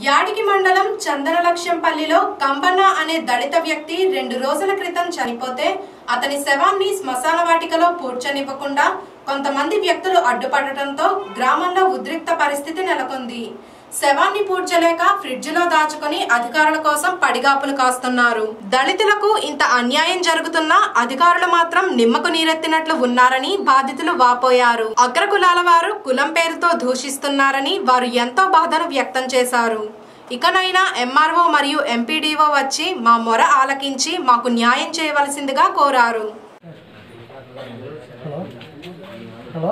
యాడికి మండలం చందనలక్ష్యంపల్లిలో కంబన్న అనే దళిత వ్యక్తి రెండు రోజుల క్రితం చనిపోతే అతని శవాన్ని శ్మశాన వాటికలో పూడ్చనివ్వకుండా కొంతమంది వ్యక్తులు అడ్డుపడటంతో గ్రామంలో ఉద్రిక్త పరిస్థితి నెలకొంది శవాన్ని పూడ్చలేక ఫ్రిడ్జ్లో దాచుకొని అధికారుల కోసం పడిగాపులు కాస్తున్నారు దళితులకు ఇంత అన్యాయం జరుగుతున్నా అధికారులు మాత్రం నిమ్మకు నీరెత్తినట్లు ఉన్నారని బాధితులు వాపోయారు అగ్రకులాల వారు కులం పేరుతో దూషిస్తున్నారని వారు ఎంతో బాధను వ్యక్తం చేశారు ఇకనైనా ఎంఆర్ఓ మరియు ఎంపీడీఓ వచ్చి మా మొర ఆలకించి మాకు న్యాయం చేయవలసిందిగా కోరారు హలో హలో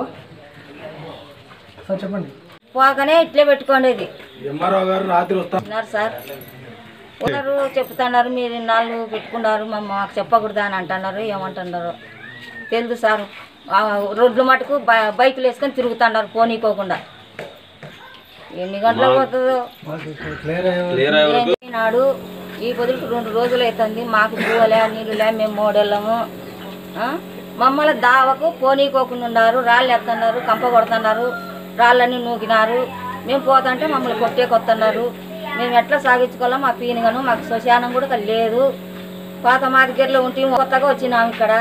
సార్ చెప్పండి పోగానే ఇట్లే పెట్టుకోండి ఎంఆర్ఓ గారు రాత్రి వస్తా ఉన్నారు సార్ ఉన్నారు చెప్తున్నారు మీరు ఇన్నాళ్ళు పెట్టుకున్నారు మా మాకు చెప్పకూడదా అని అంటున్నారు ఏమంటున్నారు తెలుసు సార్ ఆ రోడ్లు మటుకు బ- బైకులు వేసుకొని తిరుగుతున్నారు పోనీకోకుండా ఎన్ని గంటలకు పోతుందో క్లియర్ అయ్యే నాడు ఈ పొద్దుకు రెండు రోజులు అవుతుంది మాకు పూలే నీళ్ళులే మేము మూడెళ్ళము ఆ? మమ్మల్ని దావకు పోనీకోకుండా ఉన్నారు రాళ్ళు ఎత్తున్నారు కంప కొడుతున్నారు రాళ్ళన్నీ నూకినారు మేము పోతుంటే మమ్మల్ని కొట్టే కొత్తన్నారు మేము ఎట్లా సాగించుకోవాలో మా పీనుగను మాకు శ్మశానం కూడా లేదు పాత మా దగ్గరలో ఉంటే కొత్తగా వచ్చినాము ఇక్కడ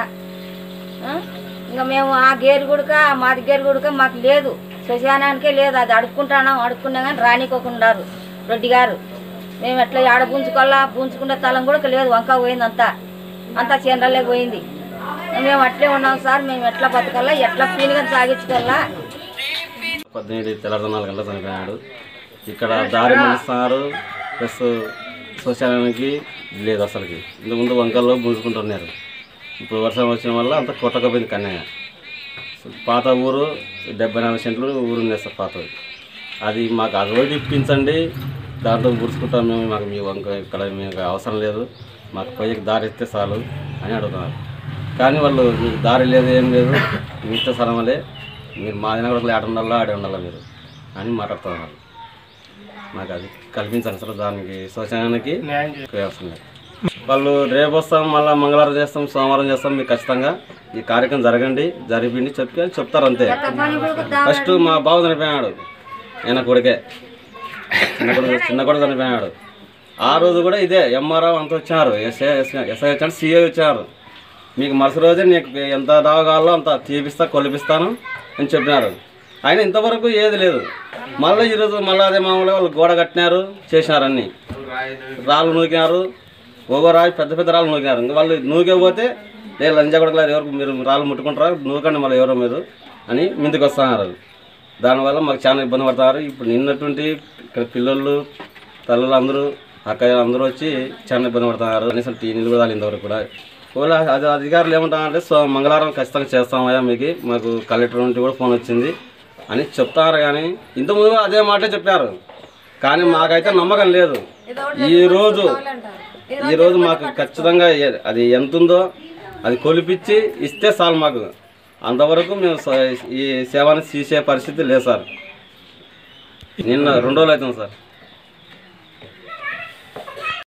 ఆ? ఇంకా మేము ఆ గేరు గుడక మా దగ్గర గుడక మాకు లేదు శ్మశానానికే లేదు అది అడుక్కుంటున్నాం అడుక్కున్నా కానీ రానికోకున్నారు రెడ్డి గారు మేము ఎట్లా ఆడ పుంజుకోవాలా పుంజుకునే తలం కూడా లేదు వంక పోయింది అంతా అంతా చీనరలే పోయింది మేము అట్లే ఉన్నాం సార్ మేము ఎట్లా బతకాలా ఎట్లా పీనుగా సాగించుకోవాలా పద్దెనిమిది తెల్లవారు నాలుగు గంటలు చనిపోయాడు ఇక్కడ దారి మలుస్తున్నారు ప్లస్ శ్మశానానికి లేదు అసలుకి ఇంతకుముందు వంకల్లో గుంజుకుంటున్నారు ఇప్పుడు వర్షం వచ్చిన వల్ల అంత కొట్టకపోయింది కన్నయ్య పాత ఊరు డెబ్బై నాలుగు సెంట్లు ఊరు ఉంది సార్ పాతది అది మాకు ఆ రోడ్డు ఇప్పించండి దాంట్లో గుడుచుకుంటాం మేము మాకు మీ వంక ఇక్కడ మీకు అవసరం లేదు మాకు పోయేకి దారి ఇస్తే చాలు అని అడుగుతున్నారు కానీ వాళ్ళు మీకు దారి లేదు ఏం లేదు మీ ఇష్ట స్థలమలే మీరు మా దిన కూడా ఆడ ఉండాలా ఆడే ఉండాలా మీరు అని మాట్లాడుతున్నారు మాకు అది కల్పించాలి సార్ దానికి శ్మశానానికి వస్తుంది వాళ్ళు రేపు వస్తాం మళ్ళీ మంగళవారం చేస్తాం సోమవారం చేస్తాం మీకు ఖచ్చితంగా ఈ కార్యక్రమం జరగండి జరిపిండి చెప్పి అని చెప్తారు అంతే ఫస్ట్ మా బావ చనిపోయాడు ఆయన కొడుకే చిన్న కొడుకు చిన్న కొడుకు చనిపోయాడు ఆ రోజు కూడా ఇదే ఎంఆర్ఓ అంతా వచ్చారు ఎస్ఐ ఎస్ఐ వచ్చాడు సిఐ వచ్చారు మీకు మరుసటి రోజే నీకు ఎంత దావ కావాలో అంత తీపిస్తా కొలిపిస్తాను అని చెప్పినారు ఆయన ఇంతవరకు ఏది లేదు మళ్ళీ ఈరోజు మళ్ళీ అదే మామూలుగా వాళ్ళు గోడ కట్టినారు చేసినారు అన్నీ రాళ్ళు నూకినారు ఒగో రాయి పెద్ద పెద్ద రాళ్ళు నూకినారు ఇంకా వాళ్ళు నూకే పోతే లేదు లంజా కొడకలేదు ఎవరు మీరు రాళ్ళు ముట్టుకుంటారా నూకండి మళ్ళీ ఎవరో మీరు అని ముందుకు వస్తున్నారు దానివల్ల మాకు చాలా ఇబ్బంది పడుతున్నారు ఇప్పుడు నిన్నటువంటి ఇక్కడ పిల్లలు తల్లులు అందరూ అక్కయ్యలు అందరూ వచ్చి చాలా ఇబ్బంది పడుతున్నారు కనీసం టీ నీళ్ళు కూడా ఇంతవరకు కూడా ఒకవేళ అది అధికారులు ఏమంటారంటే సో మంగళవారం ఖచ్చితంగా చేస్తామయ్యా మీకు మాకు కలెక్టర్ నుండి కూడా ఫోన్ వచ్చింది అని చెప్తారు కానీ ఇంతకుముందు కూడా అదే మాటే చెప్పారు కానీ మాకైతే నమ్మకం లేదు ఈ రోజు ఈ రోజు మాకు ఖచ్చితంగా ఏ- అది ఎంత ఉందో అది కొలిపించి ఇస్తే చాలు మాకు అంతవరకు మేము స- ఈ సేవని తీసే పరిస్థితి లేదు సార్ నిన్న రెండు రోజులు అవుతుంది సార్